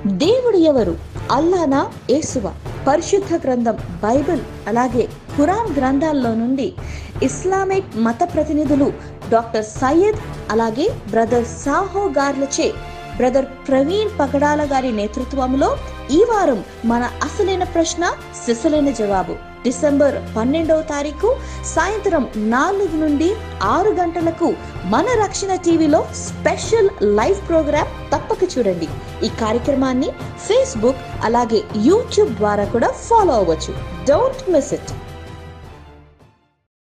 దేవుడు ఎవరు అల్లానా యేసువ పరిశుద్ధ గ్రంథం బైబిల్ అలాగే ఖురాన్ గ్రంథాల్లో నుండి ఇస్లామిక్ మత ప్రతినిధులు డాక్టర్ సయ్యద్ అలాగే బ్రదర్ సాహో గార్లచే బ్రదర్ ప్రవీణ్ పగడాల గారి నేతృత్వంలో ఈ వారం మన అసలైన ప్రశ్న సిసలైన జవాబు డిసెంబర్ పన్నెండవ తారీఖు సాయంత్రం నాలుగు నుండి ఆరు గంటలకు మన రక్షణ టీవీలో స్పెషల్ లైవ్ ప్రోగ్రామ్ తప్పక చూడండి ఈ కార్యక్రమాన్ని ఫేస్బుక్ అలాగే యూట్యూబ్ ద్వారా కూడా ఫాలో అవ్వచ్చు డోంట్ మిస్ ఇట్